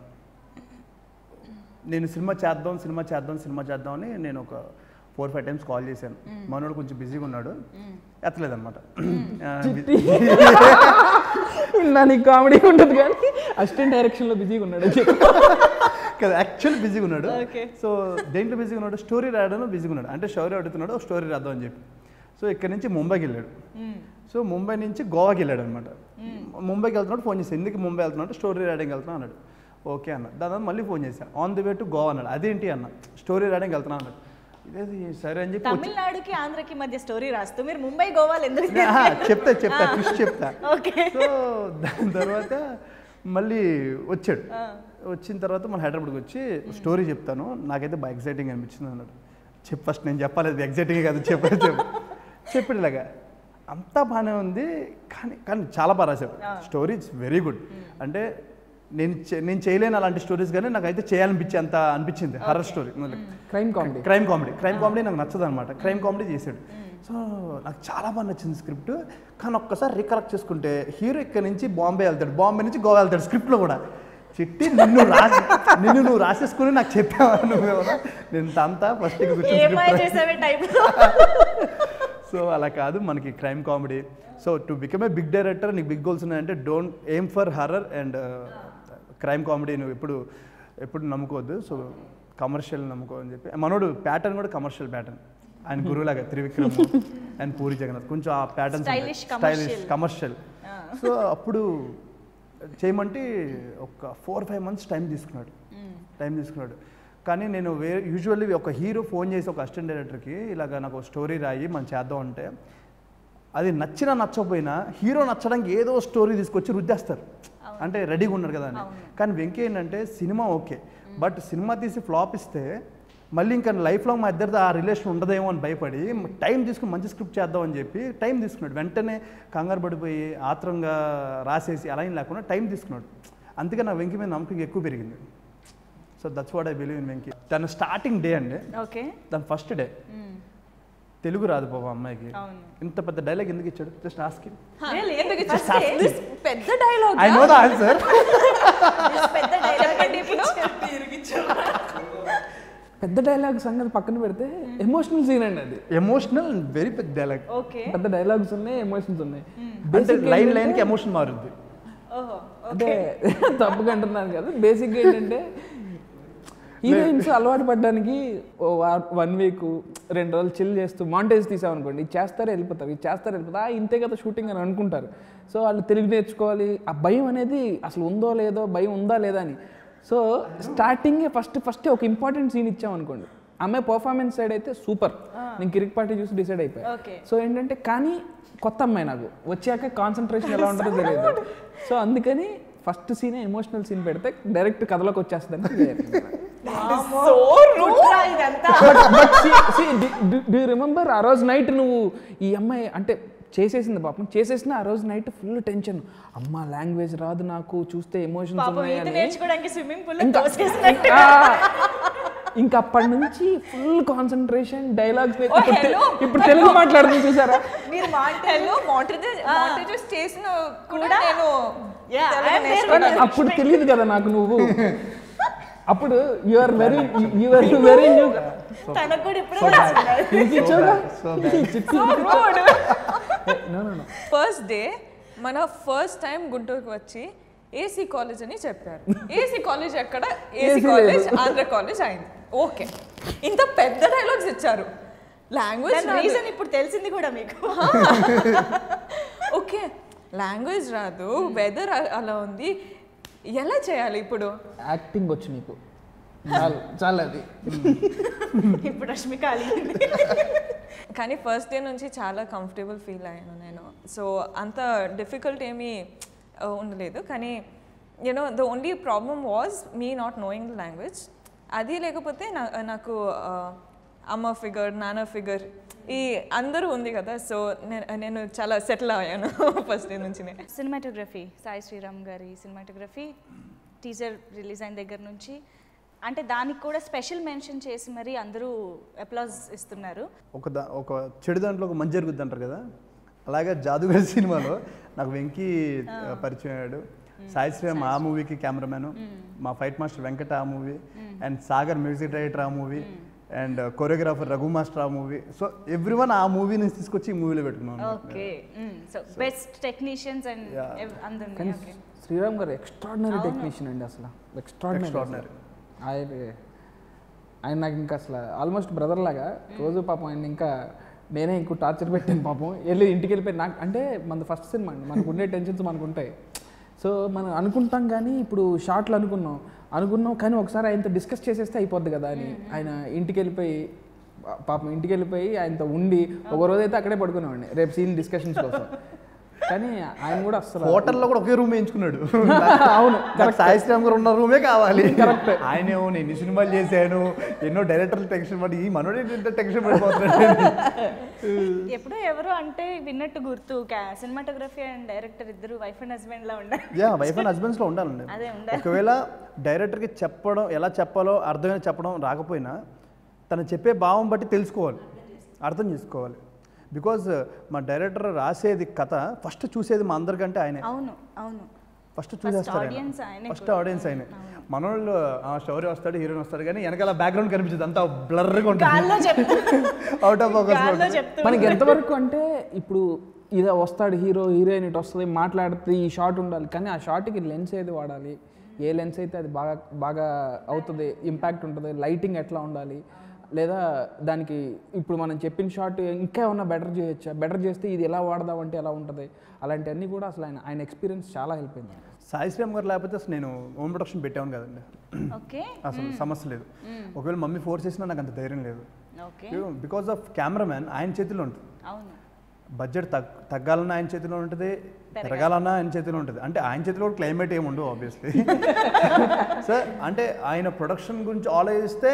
నేను సినిమా చేద్దాం సినిమా చేద్దాం సినిమా చేద్దాం అని నేను ఒక ఫోర్ ఫైవ్ టైమ్స్ కాల్ చేశాను మనోడు కొంచెం బిజీగా ఉన్నాడు ఎత్తలేదన్నమాట ఆ, నా నీకు కామెడీ ఉంటుంది కానీ అసిస్టెంట్ డైరెక్షన్లో బిజీగా ఉన్నాడు అని చెప్పి కదా యాక్చువల్లీ బిజీగా ఉన్నాడు Okay. సో దేంట్లో బిజీగా ఉన్నాడు స్టోరీ రాయడంలో బిజీగా ఉన్నాడు అంటే స్టోరీ అడుగుతున్నాడు ఒక స్టోరీ రాద్దాం అని చెప్పి సో ఇక్కడ నుంచి ముంబైకి వెళ్ళాడు సో ముంబై నుంచి గోవాకి వెళ్ళాడు అనమాట ముంబైకి వెళ్తున్నాడు ఫోన్ చేసి ఎందుకు ముంబై వెళ్తున్నాడు స్టోరీ రాయడానికి వెళ్తున్నా అన్నాడు ఓకే అన్న దాని తర్వాత మళ్ళీ ఫోన్ చేశాను on the way to Goa అన్నాడు అదేంటి అన్న స్టోరీ రాయడానికి వెళ్తున్నా అన్నాడు ఇదేది సరే అని చెప్పి వచ్చి తమిళనాడుకి ఆంధ్రకి మధ్య స్టోరీ రాస్తూ మీరు ముంబై గోవాలు ఎందుకు ఆహా, చెప్తా చెప్తా ట్విస్ట్ చెప్తా ఓకే సో దాని తర్వాత మళ్ళీ వచ్చాడు వచ్చిన తర్వాత మన హైదరాబాద్కి వచ్చి స్టోరీ చెప్తాను నాకైతే బాగా ఎక్సైటింగ్ అనిపించింది అన్నాడు చెప్పు ఫస్ట్ నేను చెప్పాలి అది ఎగ్జాక్ట్గా కాదు చెప్పాలి చెప్పు చెప్పాడు ఇలాగా అంతా బాగానే ఉంది కానీ కానీ చాలా బాగా రాశారు స్టోరీ ఇట్స్ వెరీ గుడ్ అంటే నేను చే- నేను చేయలేను అలాంటి స్టోరీస్ కానీ నాకైతే చేయాలనిపించి అంత అనిపించింది horror story crime comedy crime comedy crime comedy నాకు నచ్చదు అనమాట క్రైమ్ కామెడీ చేశాడు సో నాకు చాలా బాగా నచ్చింది స్క్రిప్ట్ కానీ ఒక్కసారి రికలెక్ట్ చేసుకుంటే హీరో ఇక్కడ నుంచి బాంబే వెళ్తాడు బాంబే నుంచి గోవా వెళ్తాడు స్క్రిప్ట్లో కూడా చిట్టి నిన్ను రాసి నిన్ను నువ్వు రాసేసుకుని నాకు చెప్పావా నువ్వు ఎవరో? నేను అంతా ఫస్ట్ ఏమాయ చేసావే టైప్లో సో అలా కాదు మనకి crime comedy so to become a big director నీకు బిగ్ గోల్స్ ఉన్నాయంటే don't aim for horror and crime comedy నువ్వు ఎప్పుడు ఎప్పుడు నమ్ముకోవద్దు సో కమర్షియల్ నమ్ముకో అని చెప్పి మనోడు ప్యాటర్న్ కూడా కమర్షియల్ ప్యాటర్న్ ఆయన గురువులాగా త్రివిక్రమ్ అండ్ పూరి జగన్నాథ్ కొంచెం ఆ pattern Stylish, stylish commercial. Commercial so అప్పుడు చేయమంటే ఒక ఫోర్ ఫైవ్ మంత్స్ టైం తీసుకున్నాడు టైం తీసుకున్నాడు కానీ నేను వే యూజువల్లీ ఒక హీరో ఫోన్ చేసి ఒక అసిస్టెంట్ డైరెక్టర్కి ఇలాగ నాకు స్టోరీ రాయి మనం చేద్దాం అంటే అది నచ్చినా నచ్చకపోయినా హీరో నచ్చడానికి ఏదో స్టోరీ తీసుకొచ్చి రుద్దేస్తారు అంటే రెడీగా ఉన్నారు కదా అని కానీ వెంకీ ఏంటంటే సినిమా ఓకే బట్ సినిమా తీసి ఫ్లాప్ ఇస్తే మళ్ళీ ఇంకా లైఫ్ లాంగ్ మా ఇద్దరితో ఆ రిలేషన్ ఉండదేమో అని భయపడి టైం తీసుకుని మంచి స్క్రిప్ట్ చేద్దాం అని చెప్పి టైం తీసుకున్నాడు వెంటనే కంగారు పడిపోయి ఆత్రంగా రాసేసి అలా ఏం లేకుండా టైం తీసుకున్నాడు అందుకే నా వెంకీ మీద నమ్మకం ఎక్కువ పెరిగింది so that's what I believe in Venky తన స్టార్టింగ్ డే అండి ఓకే దాని ఫస్ట్ డే తెలుగు రాదు పాపం అమ్మాయికి అవును. ఇంత పెద్ద డైలాగ్ ఎందుకు ఇచ్చాడు జస్ట్ ఆస్కి ఎందుకు ఇచ్చేస్తా? This పెద్ద dialogue I know the answer పెద్ద డైలాగ్ చెప్పండి ఇప్పుడు పెద్ద డైలాగ్ సంగతి పక్కన పెడితే ఎమోషనల్ సీన్ అండి అది ఎమోషనల్ వెరీ పెద్ద డైలాగ్ ఓకే పెద్ద డైలాగ్స్ ఉన్నాయి ఎమోషన్స్ ఉన్నాయి అంటే Basic లైన్ ఏంటంటే- లైన్ కి ఎమోషన్ మారుద్ది ఓహో అంటే తప్పుగా అంటున్నాను కదా బేసిక్ ఏంటంటే హీరోయిన్స్ అలవాటు పడడానికి ఓ వన్ వీక్ రెండు రోజులు చిల్ చేస్తూ మాంటేజ్ తీసామనుకోండి ఇది చేస్తారు వెళ్ళిపోతారు ఇది చేస్తారు వెళ్ళిపోతారు ఆ ఇంతే కదా షూటింగ్ అని అనుకుంటారు సో వాళ్ళు తెలుగు నేర్చుకోవాలి ఆ భయం అనేది అసలు ఉందో లేదో భయం ఉందా లేదా అని సో స్టార్టింగే ఫస్ట్ ఫస్ట్ ఒక ఇంపార్టెంట్ సీన్ ఇచ్చామనుకోండి ఆమె పర్ఫార్మెన్స్ సైడ్ అయితే సూపర్ నేను కిరిక్ పార్టీ చూసి డిసైడ్ అయిపోయా ఓకే సో ఏంటంటే కానీ కొత్త అమ్మాయి నాకు వచ్చాక కాన్సన్ట్రేషన్ ఎలా ఉంటుందో తెలియదు సో అందుకని ఫస్ట్ సీనే ఎమోషనల్ సీన్ పెడితే డైరెక్ట్ కథలోకి వచ్చేస్తుందని సో కుట్రా ఇదంతా డూ రిమెంబర్ ఆ రోజు నైట్ నువ్వు ఈ అమ్మాయి అంటే చేసేసింది పాపం చేసేసిన ఆ రోజు నైట్ ఫుల్ టెన్షన్ అమ్మ లాంగ్వేజ్ రాదు నాకు చూస్తే ఎమోషన్స్ పాపం ఈత ఉన్నాయని నేర్చుకోవడానికి స్విమ్మింగ్ పూల్ ఇంకా తోసేసినట్టు ఆ, ఇంకా అప్పటి నుంచి ఫుల్ కాన్సన్ట్రేషన్ డైలాగ్స్ hello, ఇప్పుడు తెలుగు మాట్లాడుతుంది చూసారా మీరు మాట హలో మాంటేజెస్ మాంటేజెస్ చేసిన కూడా కూడా? నేను Yeah, Telugu I am there నేర్చుకున్నాను. with అప్పుడు తెలియదు కదా నాకు నువ్వు అప్పుడు you are very you are very new తనకు కూడా ఇప్పుడు రాస్తున్నారు. ఇంకిచ్చోగా so bad. No no no first day మన ఫస్ట్ టైం గుంటూరుకు వచ్చి ఏసీ కాలేజ్ అని చెప్పారు ఏసీ కాలేజ్ ఎక్కడ ఏసీ AC కాలేజ్ లేదు. ఆంధ్ర కాలేజ్ అయింది ఓకే ఇంత పెద్ద డైలాగ్స్ ఇచ్చారు లాంగ్వేజ్ దాని రీజన్ ఇప్పుడు తెలిసింది కూడా మీకు ఓకే లాంగ్వేజ్ రాదు వెదర్ అలా ఉంది ఎలా చేయాలి ఇప్పుడు యాక్టింగ్ వచ్చు నీకు చాలు చాలు అది ఇప్పుడు రష్మిక అలిగింది కానీ ఫస్ట్ డే నుంచి చాలా కంఫర్టబుల్ ఫీల్ అయ్యాను నేను సో అంత డిఫికల్ట్ ఏమీ uh, ఉండలేదు కానీ you know the only problem was me not knowing the language అది లేకపోతే నా- నాకు uh, అమ్మ ఫిగర్ నాన్న ఫిగర్ ఈ అందరూ ఉంది కదా సో నేను నేను చాలా సెటిల్ అయ్యాను ఫస్ట్ డే నుంచినే సినిమాటోగ్రఫీ సాయి శ్రీరామ్ గారి సినిమాటోగ్రఫీ టీజర్ రిలీజ్ అయిన దగ్గర నుంచి అంటే దానికి కూడా స్పెషల్ మెన్షన్ చేసి మరి అందరూ అప్లాజ్ ఇస్తున్నారు ఒక దా ఒక చెడు దాంట్లో ఒక మంచి జరుగుద్ది అంటారు కదా అలాగే జాదుగర్ సినిమాలో నాకు వెంకీ ఆ, పరిచయం అయ్యాడు సాయి శ్రీరామ్ ఆ మూవీకి కెమెరామెన్ మా ఫైట్ మాస్టర్ వెంకట ఆ movie and Sagar music director ఆ movie and choreographer Raghu master ఆ మూవీ సో ఎవ్రీ వన్ ఆ మూవీని తీసుకొచ్చి ఈ మూవీలో పెట్టుకున్నాను okay so best technicians and అందరినీ కానీ ఓకే శ్రీరామ్ గారు ఎక్స్ట్రాడినరీ టెక్నీషియన్ అండి అసలు ఎక్స్ట్రాడినరీ Extraordinary. ఆయన ఆయన నాకు ఇంకా అసలు ఆల్మోస్ట్ బ్రదర్ లాగా రోజు పాపం ఆయన ఇంకా నేనే ఇంకో టార్చర్ పెట్టాను పాపం వెళ్ళి ఇంటికి వెళ్ళిపోయి నాకు అంటే మన ఫస్ట్ సినిమా అండి మనకు ఉండే టెన్షన్స్ మనకు ఉంటాయి సో మనం అనుకుంటాం కానీ ఇప్పుడు షార్ట్లు అనుకున్నాం అనుకున్నాం కానీ ఒకసారి ఆయనతో డిస్కస్ చేసేస్తే అయిపోద్ది కదా అని ఆయన ఇంటికి వెళ్ళిపోయి పా- పాపం ఇంటికి వెళ్ళిపోయి ఆయనతో ఉండి ఒక రోజు అయితే అక్కడే పడుకునేవాడిని రేపు సీన్ డిస్కషన్స్ కోసం కానీ ఆయన కూడా అస్సలు హోటల్లో కూడా ఒకే రూమ్ వేయించుకున్నాడు అవును నాకు సాయి శ్రీరామ్ గారు ఉన్న రూమే కావాలి ఆయనేమో నేను ఎన్ని సినిమాలు చేశాను ఎన్నో డైరెక్టర్లు టెన్షన్ పడి ఈ మనోడే టెన్షన్ పడిపోతున్నాడు ఎప్పుడో ఎవరో అంటే విన్నట్టు గుర్తు సినిమాటోగ్రఫీ అండ్ డైరెక్టర్ ఇద్దరు వైఫ్ అండ్ హస్బెండ్ లా ఉండాలి యా వైఫ్ అండ్ హస్బెండ్స్లో ఉండాలండి అదే ఉండాలి. ఒకవేళ డైరెక్టర్కి చెప్పడం ఎలా చెప్పాలో అర్థమైన చెప్పడం రాకపోయినా తను చెప్పే భావం బట్టి తెలుసుకోవాలి అర్థం చేసుకోవాలి బికాజ్ మా డైరెక్టర్ రాసేది కథ ఫస్ట్ చూసేది మా అందరికంటే ఆయనే అవును అవును ఫస్ట్ చూసేస్తారు audience ఆయనే ఫస్ట్ ఆడియన్స్ ఆయనే మన వాళ్ళు స్టోరీ వస్తాడు హీరోయిన్ వస్తాడు కానీ వెనకాల బ్యాక్గ్రౌండ్ కనిపించదు అంతా బ్లర్గా గాల్లో ఉంటుంది చెప్తూ అవుట్ ఆఫ్ ఫోకస్ గాల్లో చెప్తూ మనకి ఎంతవరకు అంటే ఇప్పుడు ఇలా వస్తాడు హీరో హీరోయిన్ ఇటు వస్తుంది మాట్లాడితే ఈ షాట్ ఉండాలి కానీ ఆ షాట్కి లెన్స్ ఏది వాడాలి ఏ లెన్స్ అయితే అది బాగా బాగా అవుతుంది ఇంపాక్ట్ ఉంటుంది లైటింగ్ ఎట్లా ఉండాలి లేదా దానికి ఇప్పుడు మనం చెప్పిన షాట్ ఇంకా ఏమన్నా బెటర్ చేయొచ్చా బెటర్ చేస్తే ఇది ఎలా వాడదామంటే ఎలా ఉంటుంది అలాంటివన్నీ కూడా అసలు ఆయన ఆయన ఎక్స్పీరియన్స్ చాలా హెల్ప్ అయింది సాయి శ్రీరామ్ గారు లేకపోతే అసలు నేను హోమ్ ప్రొడక్షన్ పెట్టాను కదండి ఓకే అసలు సమస్య లేదు ఒకవేళ మమ్మీ ఫోర్స్ చేసినా నాకు అంత ధైర్యం లేదు ఓకే బికాస్ ఆఫ్ కెమెరామ్యాన్ ఆయన చేతిలో ఉంటుంది అవును బడ్జెట్ తగ్ తగ్గాలన్నా ఆయన చేతిలో ఉంటుంది పెరగాలన్నా ఆయన చేతిలో ఉంటుంది అంటే ఆయన చేతిలో కూడా క్లైమేట్ ఏమి ఉండవు ఆబ్వియస్లీ సార్ అంటే ఆయన ప్రొడక్షన్ గురించి ఆలోచిస్తే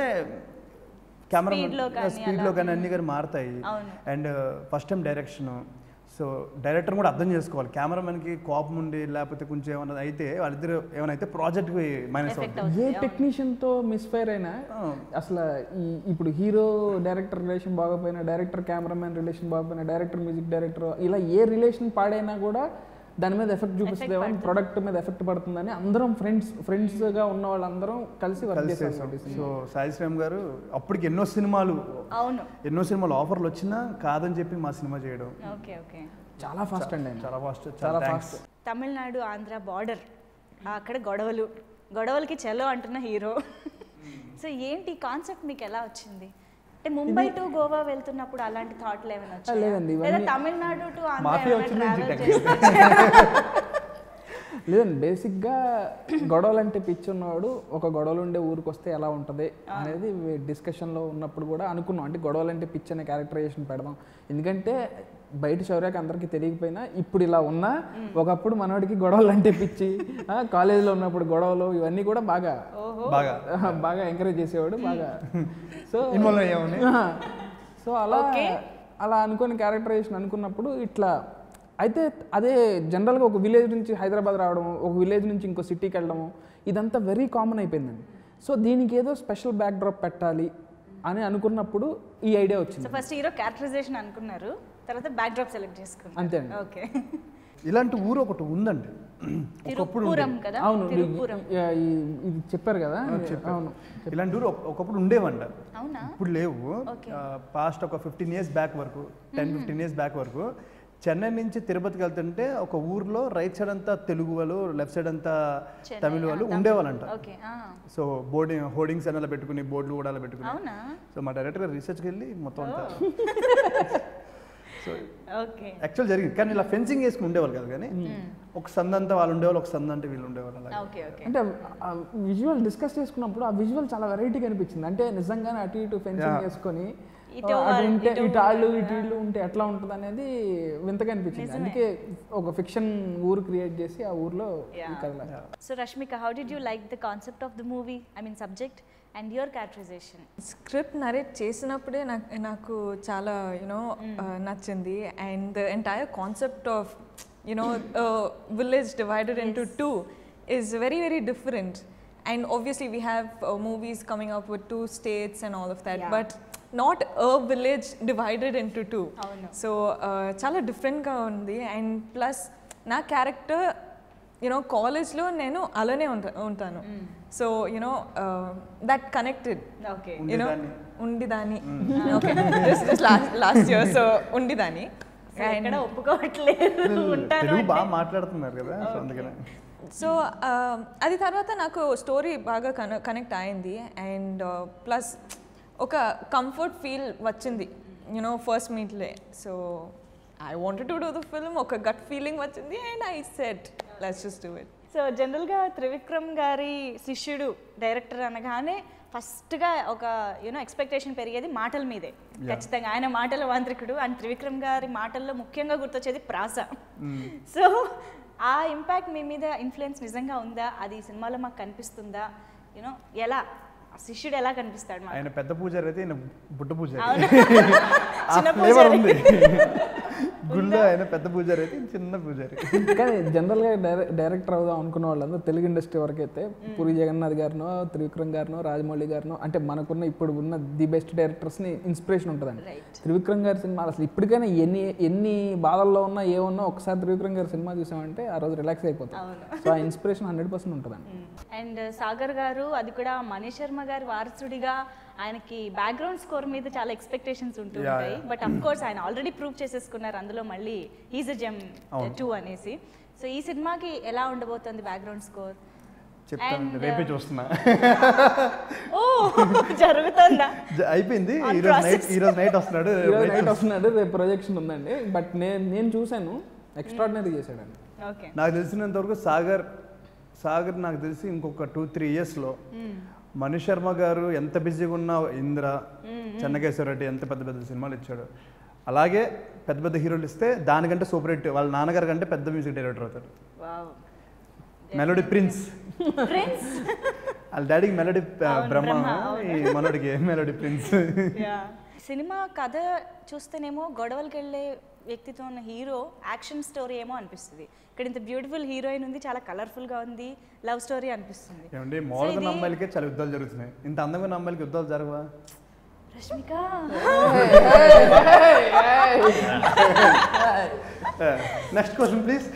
కెమెరా Speed లో కానీ స్పీడ్లో కానీ అన్ని కానీ మారుతాయి అవును. And first time direction so director కూడా అర్థం చేసుకోవాలి కెమెరామెన్కి కోపం ఉండి లేకపోతే కొంచెం ఏమైనా అయితే వాళ్ళిద్దరు ఏమైనా అయితే ప్రాజెక్ట్కి మైనస్ ఎఫెక్ట్ అవుతుంది అవుతుంది ఏ టెక్నీషియన్తో మిస్ఫైర్ అయినా అసలు ఈ ఇప్పుడు హీరో డైరెక్టర్ రిలేషన్ బాగోపోయినా డైరెక్టర్ కెమెరామెన్ రిలేషన్ బాగోపోయినా డైరెక్టర్ మ్యూజిక్ డైరెక్టర్ ఇలా ఏ రిలేషన్ పాడైనా కూడా దాని మీద ఎఫెక్ట్ చూపిస్తుంది ప్రొడక్ట్ మీద ఎఫెక్ట్ పడుతుందని అందరం ఫ్రెండ్స్ ఫ్రెండ్స్గా ఉన్న వాళ్ళందరం కలిసి వర్క్ కలిసి చేస్తాం చేసాం. సో సాయి శ్రీరామ్ గారు అప్పటికి ఎన్నో సినిమాలు అవును ఎన్నో సినిమాలు ఆఫర్లు వచ్చినా కాదని చెప్పి మా సినిమా చేయడం ఓకే ఓకే చాలా ఫాస్ట్ అండి ఆయన చాలా ఫాస్ట్ చాలా చాలా fast fast Tamil Nadu Andhra border అక్కడ గొడవలు గొడవలకి చలో అంటున్న హీరో సో ఏంటి కాన్సెప్ట్ మీకు ఎలా వచ్చింది అంటే ముంబై టు గోవా వెళ్తున్నప్పుడు అలాంటి థాట్లు ఏమైనా వచ్చాయా? లేదండి, లేదా ఇవన్నీ- తమిళనాడు టు ఆంధ్ర మాఫియా ఏమైనా వచ్చింది travel నుంచి చేస్తే- లేదండి బేసిక్గా గొడవలు అంటే పిచ్చి ఉన్నవాడు ఒక గొడవలు ఉండే ఊరికి వస్తే ఎలా ఉంటుంది అనేది డిస్కషన్లో ఉన్నప్పుడు కూడా అనుకున్నాం అంటే గొడవలు అంటే పిచ్చి అనే క్యారెక్టరైజేషన్ పెడదాం ఎందుకంటే బయట శౌర్యకి అందరికీ తెలియకపోయినా ఇప్పుడు ఇలా ఉన్నా ఒకప్పుడు మనవాడికి గొడవలు అంటే పిచ్చి ఆ, కాలేజీలో ఉన్నప్పుడు గొడవలు ఇవన్నీ కూడా బాగా బాగా బాగా ఎంకరేజ్ చేసేవాడు బాగా సో ఇన్వాల్వ్ అయ్యామని సో అలా Okay. అలా అనుకుని క్యారెక్టరైజేషన్ అనుకున్నప్పుడు ఇట్లా అయితే అదే జనరల్గా ఒక విలేజ్ నుంచి హైదరాబాద్ రావడం ఒక విలేజ్ నుంచి ఇంకో సిటీకి వెళ్ళడము ఇదంతా వెరీ కామన్ అయిపోయిందండి సో దీనికి ఏదో స్పెషల్ బ్యాక్ డ్రాప్ పెట్టాలి అని అనుకున్నప్పుడు ఈ ఐడియా వచ్చింది సో ఫస్ట్ హీరో క్యారెక్టరైజేషన్ అనుకున్నారు తర్వాత బ్యాక్ డ్రాప్ సెలెక్ట్ చేసుకున్నారు అంతే అండి ఓకే ఇలాంటి ఊరు ఒకటి ఉందండి ఒకప్పుడు తిరుపురం ఉండేది. కదా అవును ఈ- తిరుపురం ఈ- ఈ- ఇది చెప్పారు కదా అవును ఇలాంటి ఊరు ఒక- ఒకప్పుడు ఉండేవంట అవునా ఇప్పుడు లేవు Okay. పాస్ట్ ఒక ఫిఫ్టీన్ ఇయర్స్ బ్యాక్ వరకు టెన్ ఫిఫ్టీన్ ఇయర్స్ బ్యాక్ వరకు చెన్నై నుంచి తిరుపతికి వెళ్తుంటే ఒక ఊర్లో రైట్ సైడ్ అంతా తెలుగు వాళ్ళు లెఫ్ట్ సైడ్ అంతా చెన్నై, తమిళ ఆ, వాళ్ళు తమిళ్. ఉండేవాళ్ళంట ఓకే ఆ. సో బోర్డింగ్ హోర్డింగ్స్ అని అలా పెట్టుకుని బోర్డులు కూడా అలా పెట్టుకుని అవునా సో మా డైరెక్టర్ గారు రీసెర్చ్కి వెళ్ళి మొత్తం అంతా సో ఓకే యాక్చువల్ జరిగింది కానీ ఇలా ఫెన్సింగ్ వేసుకుని ఉండేవాళ్ళు కదా కానీ ఒక సందంతా వాళ్ళు ఉండేవాళ్ళు ఒక సందంతా వీళ్ళు ఉండేవాళ్ళు అలా ఓకే ఓకే అంటే ఆ విజువల్ డిస్కస్ చేసుకున్నప్పుడు ఆ విజువల్ చాలా వెరైటీగా అనిపించింది అంటే నిజంగానే అటు ఇటు ఫెన్సింగ్ Yeah. వేసుకొని ఇటు అటు వాళ్ళు, ఉంటే ఇటు ఇటు ఆళ్ళు వాళ్ళు, ఇటు ఇళ్ళు ఉంటే ఎట్లా ఉంటుంది అనేది వింతగా అనిపించింది నిజమే. అందుకే ఒక ఫిక్షన్ ఊరు క్రియేట్ చేసి ఆ ఊర్లో ఈ Yeah. కథ so Rashmika how did you like the concept of the movie I mean subject and your characterization script narrate చేసినప్పుడే నాకు నాకు చాలా యునో నచ్చింది and the entire concept of you know village divided into two is very very different and obviously we have movies coming up with two states and all of that Yeah. But not a village divided into two అవును. So చాలా డిఫరెంట్గా ఉంది and plus నా character you know కాలేజ్లో నేను అలానే ఉంటా ఉంటాను so you know that connected okay you know ఉండిదాన్ని. ఉండిదాని ఓకే లాస్ట్ ఇయర్ సో ఉండిదాని ఎక్కడ ఒప్పుకోవట్లేదు ఉంటాను తెలుగు బాగా మాట్లాడుతున్నారు కదా సో అందుకనే సో అది తర్వాత నాకు స్టోరీ బాగా కన కనెక్ట్ అయింది అండ్ ప్లస్ ఒక కంఫర్ట్ ఫీల్ వచ్చింది యునో ఫస్ట్ మీట్లే so I wanted to do the film ఒక గట్ ఫీలింగ్ వచ్చింది and I said let's just do it so జనరల్గా త్రివిక్రమ్ గారి శిష్యుడు డైరెక్టర్ అనగానే ఫస్ట్గా ఒక యూనో ఎక్స్పెక్టేషన్ పెరిగేది మాటల మీదే ఖచ్చితంగా ఆయన మాటల వాంత్రికుడు అండ్ త్రివిక్రమ్ గారి మాటల్లో ముఖ్యంగా గుర్తొచ్చేది ప్రాస సో ఆ ఇంపాక్ట్ మీ మీద ఇన్ఫ్లుయెన్స్ నిజంగా ఉందా అది ఈ సినిమాలో మాకు కనిపిస్తుందా యూనో ఎలా ఆ శిష్యుడు ఎలా కనిపిస్తాడు మాకు ఆయన పెద్ద పూజారి అయితే ఈయన బుట్ట పూజారి అవును. ఆ చిన్న ఫ్లేవర్ పూజారి. ఉంది గుళ్ళో ఆయన పెద్ద పూజారి అయితే ఈయన చిన్న పూజారి కానీ జనరల్గా డైరె డైరెక్టర్ అవుదాం అనుకున్న వాళ్ళందరూ తెలుగు ఇండస్ట్రీ వరకు అయితే పూరి జగన్నాథ్ గారినో త్రివిక్రమ్ గారినో రాజమౌళి గారినో అంటే మనకున్న ఇప్పుడు ఉన్న ది బెస్ట్ డైరెక్టర్స్ని ఇన్స్పిరేషన్ ఉంటుందండి Right. త్రివిక్రమ్ గారి సినిమా అసలు ఇప్పటికైనా ఎన్ని ఎన్ని బాధల్లో ఉన్నా ఏమున్నా ఒకసారి త్రివిక్రమ్ గారి సినిమా చూసామంటే ఆ రోజు రిలాక్స్ అయిపోతాం సో ఆ ఇన్స్పిరేషన్ హండ్రెడ్ పర్సెంట్ ఉంటుందండి అండ్ సాగర్ గారు అది కూడా మనీష్ శర్మ గారి వారసుడిగా ఆయనకి బ్యాక్గ్రౌండ్ స్కోర్ మీద చాలా ఎక్స్పెక్టేషన్స్ ఉంటుంటాయి బట్ అఫ్ కోర్స్ ఆయన ఆల్రెడీ ప్రూవ్ చేసేసుకున్నారు అందులో మళ్ళీ హీజ్ అ జెమ్ టూ అనేసి సో ఈ సినిమాకి ఎలా ఉండబోతుంది బ్యాక్గ్రౌండ్ స్కోర్ చెప్తాను And, రేపే చూస్తున్నా ఓ జరుగుతుందా జ- అయిపోయింది On ఈ రోజు నైట్ process. ఈ రోజు నైట్ వస్తున్నాడు ఈరోజు రేపు నైట్ వస్తున్నాడు రేపు ప్రొజెక్షన్ ఉందండి బట్ నేను నేను చూశాను ఎక్స్ట్రాడినరీ చేశాడండి ఓకే నాకు తెలిసినంత వరకు సాగర్ సాగర్ నాకు తెలిసి ఇంకొక టూ త్రీ ఇయర్స్లో మణి శర్మ గారు ఎంత బిజీగా ఉన్న ఇంద్ర చెన్నకేశ్వర రెడ్డి ఎంత పెద్ద పెద్ద సినిమాలు ఇచ్చాడు అలాగే పెద్ద పెద్ద హీరోలు ఇస్తే దానికంటే సూపర్ హిట్ వాళ్ళ నాన్నగారి కంటే పెద్ద మ్యూజిక్ డైరెక్టర్ అవుతాడు వావ్ మెలోడీ ప్రిన్స్ ఫ్రెండ్స్ వాళ్ళ డాడీకి మెలోడీ అవును, బ్రహ్మ బ్రహ్మ, ఈ మనోడికి మెలోడీ ప్రిన్స్ సినిమా కథ చూస్తేనేమో గొడవలకి వెళ్ళే వ్యక్తితో ఉన్న హీరో యాక్షన్ స్టోరీ ఏమో అనిపిస్తుంది ఇక్కడ ఇంత బ్యూటిఫుల్ హీరోయిన్ ఉంది చాలా కలర్ఫుల్ గా ఉంది లవ్ స్టోరీ అనిపిస్తుంది ఏమండి మోడల్ ఇది- అమ్మాయిలకే చాలా యుద్ధాలు జరుగుతున్నాయి ఇంత అందంగా ఉన్న అమ్మాయిలకి యుద్ధాలు జరగవా రష్మిక నెక్స్ట్ క్వశ్చన్ ప్లీజ్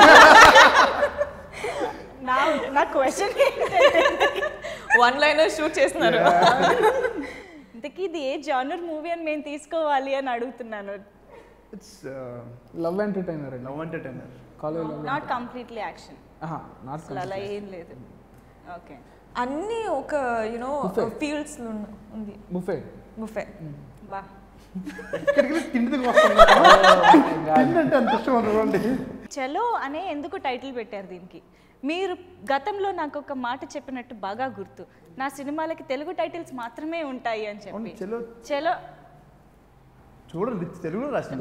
నా నా క్వశ్చన్ వన్ లైనర్ షూట్ చేస్తున్నారు ఇంతకీ ఇది ఏ జానర్ మూవీ అని మేము తీసుకోవాలి అని అడుగుతున్నాను ఇట్స్ లవ్ ఎంటర్టైనర్ అండి love entertainer college not completely action not అసలు అలా ఏం లేదు ఓకే అన్నీ ఒక యునో ఫీల్డ్స్ ఉంది బుఫే బుఫే బా ఇక్కడికి తిండికి వస్తుంది తిండంటే అంత ఇష్టం అనుకోండి చలో అనే ఎందుకు టైటిల్ పెట్టారు దీనికి మీరు గతంలో నాకు ఒక మాట చెప్పినట్టు బాగా గుర్తు నా సినిమాలకి తెలుగు టైటిల్స్ మాత్రమే ఉంటాయి అని చెప్పి అవును చలో చలో చూడండి తెలుగులో రాసింది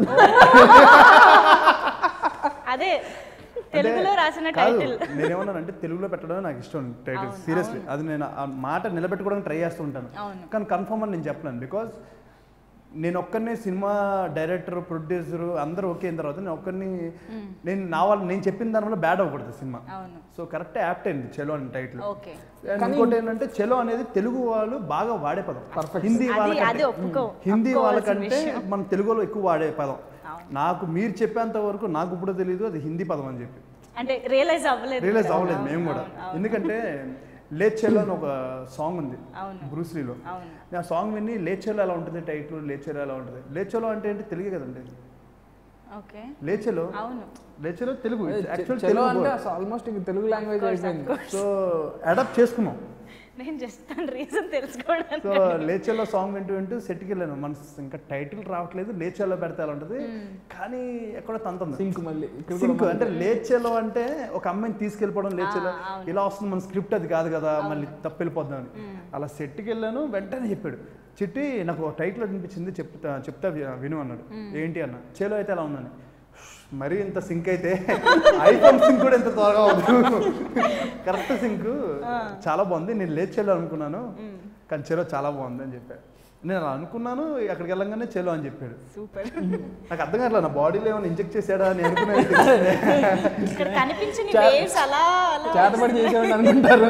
అదే తెలుగులో రాసిన టైటిల్ నేనేమన్నానంటే తెలుగులో పెట్టడం నాకు ఇష్టం టైటిల్ సీరియస్లీ అది నేను ఆ మాట నిలబెట్టుకోవడానికి ట్రై చేస్తూ ఉంటాను అవును. కానీ కన్ఫర్మ్ అని నేను చెప్పలేను బికాజ్ నేను ఒక్కరినే సినిమా డైరెక్టర్ ప్రొడ్యూసర్ అందరూ ఓకే అయిన తర్వాత నేను ఒక్కరిని నేను నా వాళ్ళు నేను చెప్పిన దానివల్ల బ్యాడ్ అవ్వకూడదు సినిమా అవును సో కరెక్ట్ యాప్ట్ అయింది చెలో అని టైటిల్ ఓకే ఇంకోటి ఏంటంటే చెలో అనేది తెలుగు వాళ్ళు బాగా వాడే పదం హిందీ అది- వాళ్ళకంటే అది ఒప్పుకో హిందీ ఒప్పుకోవాల్సిన వాళ్ళకంటే విషయం. మన తెలుగులో ఎక్కువ వాడే పదం నాకు మీరు చెప్పేంత వరకు నాకు ఇప్పుడు తెలియదు అది హిందీ పదం అని చెప్పి అంటే రియలైజ్ అవ్వలేదు రియలైజ్ అవ్వలేదు మేము కూడా ఎందుకంటే లేచెల్లో అని ఒక సాంగ్ ఉంది అవును. బ్రూస్లీలో అవును నేను ఆ సాంగ్ విని లేచెల్లో ఎలా ఉంటుంది టైటిల్ లేచెలో ఎలా ఉంటుంది లేచెలో అంటే ఏంటి తెలుగే కదండి ఓకే లేచెలో అవును లేచెలో తెలుగు యాక్చువల్ చలో తెలుగు అంటే అసలు ఆల్మోస్ట్ ఇంక తెలుగు లాంగ్వేజ్ అయిపోయింది సో అడాప్ట్ చేసుకున్నాం నేను జస్ట్ దాని రీజన్ తెలుసుకోవడానికి సో లేచెల్లో సాంగ్ వింటూ వింటూ సెట్కి వెళ్ళాను మన ఇంకా టైటిల్ రావట్లేదు లేచెల్లో పెడితే ఎలా ఉంటుంది కానీ ఎక్కడో తంతుంది సింక్ మళ్ళీ ఇక్కడ కూడా సింక్ అంటే లేచెలో అంటే ఒక అమ్మాయిని తీసుకెళ్ళిపోవడం లేచెలో ఆ, అవును. ఇలా వస్తుంది మన స్క్రిప్ట్ అది కాదు కదా మళ్ళీ తప్పు వెళ్ళిపోద్దామని అలా సెట్కి వెళ్ళాను వెంటనే చెప్పాడు చిట్టి నాకు టైటిల్ అనిపించింది చెప్తా చెప్తా వి- విను అన్నాడు ఏంటి అన్న చేలో అయితే ఎలా ఉందని మరీ ఇంత సింక్ అయితే ఐఫోన్ సింక్ కూడా ఇంత త్వరగా అవుతుంది కరెక్ట్ సింక్ చాలా బాగుంది నేను లేచి చెల్లో అనుకున్నాను కానీ చెలో చాలా బాగుంది అని చెప్పాడు నేను అలా అనుకున్నాను అక్కడికి వెళ్ళంగానే చెలో అని చెప్పాడు సూపర్ నాకు అర్థం కావట్లేదు నా బాడీలో ఏమైనా ఇంజెక్ట్ చేశాడా అని అనుకున్నాను ఇక్కడ కనిపించిన వేవ్స్ అలా అలా చేతబడి చేసేవాళ్ళు అనుకుంటారు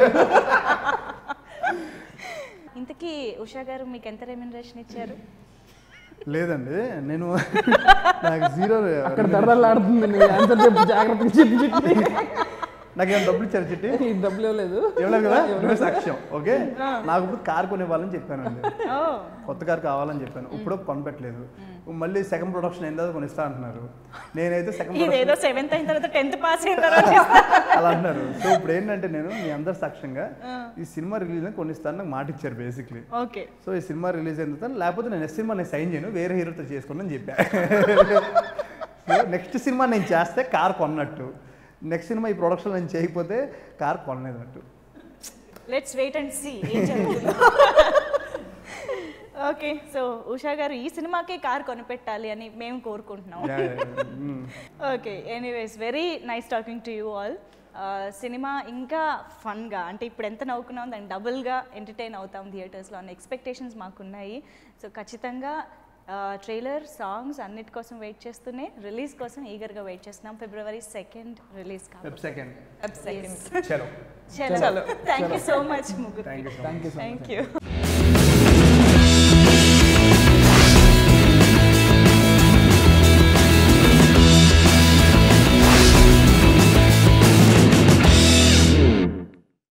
ఇంతకీ ఉషా గారు మీకు ఎంత రెమ్యునరేషన్ ఇచ్చారు లేదండి నేను నాకు జీరో అక్కడ దడదలాడుతుంది నీ ఆన్సర్ చెప్పి జాగ్రత్తగా చెప్పి చెప్పి నాకు ఏమైనా డబ్బులు ఇచ్చారు చిట్టి ఈ డబ్బులు ఇవ్వలేదు ఇవ్వలేదు కదా నువ్వే సాక్ష్యం ఓకే నాకు ఇప్పుడు కార్ కొనివ్వాలని చెప్పానండి ఓ కొత్త కార్ కావాలని చెప్పాను ఇప్పుడు కొనిపెట్టలేదు మళ్ళీ సెకండ్ ప్రొడక్షన్ అయిన తర్వాత కొనిస్తా అంటున్నారు నేనైతే సెకండ్ ఇదేదో సెవెంత్ అయిన తర్వాత టెన్త్ పాస్ అయిన తర్వాత అలా అంటున్నారు సో ఇప్పుడు ఏంటంటే నేను మీ అందరి సాక్ష్యంగా ఈ సినిమా రిలీజ్ అని కొనిస్తాను నాకు మాట ఇచ్చారు బేసిక్లీ ఓకే సో ఈ సినిమా రిలీజ్ అయిన తర్వాత లేకపోతే నేను సినిమా నేను సైన్ చేయను వేరే హీరోతో చేసుకోండి అని చెప్పా సో నెక్స్ట్ సినిమా నేను చేస్తే కార్ కొన్నట్టు నెక్స్ట్ సినిమా ఈ ప్రొడక్షన్ నేను చేయకపోతే కార్ కొనలేదన్నట్టు లెట్స్ వెయిట్ అండ్ సీ ఏం జరుగుతుందో ఓకే సో ఉషా గారు ఈ సినిమాకే కార్ కొనిపెట్టాలి అని మేము కోరుకుంటున్నాం Yeah, yeah, yeah. Mm. Okay anyways very nice talking to you all cinema ఇంకా ఫన్గా అంటే ఇప్పుడు ఎంత నవ్వుకున్నాం దాన్ని డబుల్గా ఎంటర్టైన్ అవుతాం థియేటర్స్లో అన్న ఎక్స్పెక్టేషన్స్ మాకున్నాయి సో ఖచ్చితంగా ట్రైలర్ సాంగ్స్ అన్నిటి కోసం వెయిట్ చేస్తూనే రిలీజ్ కోసం ఈగర్గా వెయిట్ చేస్తున్నాం ఫిబ్రవరి సెకండ్ రిలీజ్ Web కాబట్టి second. సెకండ్ చలో చలో థ్యాంక్ యూ సో మచ్ ముగ్గురు thank you thank you so much thank you